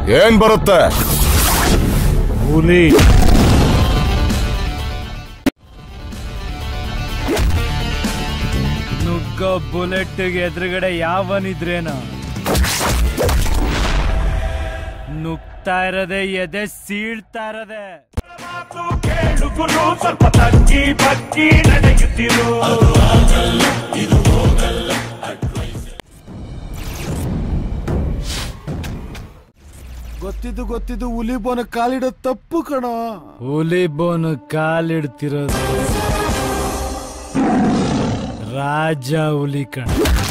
ಏನ್ ಬರುತ್ತೆ ಹುಲಿ ನುಗ್ಗೋ ಬುಲೆಟ್ ಎದುರುಗಡೆ ಯಾವನಿದ್ರೇನೋ ನುಗ್ತಾ ಇರದೆ ಎದೆ ಸೀಳ್ತಾ ಇರದೆ ಕೇಳುಗುರು ಸ್ವಲ್ಪ ತಗ್ಗಿ ಬಗ್ಗಿ ನಡೆಯುತ್ತಿರು ಗೊತ್ತಿದ್ದು ಗೊತ್ತಿದ್ದು ಹುಲಿ ಬೋನ ಕಾಲಿಡೋ ತಪ್ಪು ಕಣೋ ಹುಲಿ ಬೋನು ಕಾಲಿಡ್ತಿರೋದು ರಾಜ ಹುಲಿ ಕಣ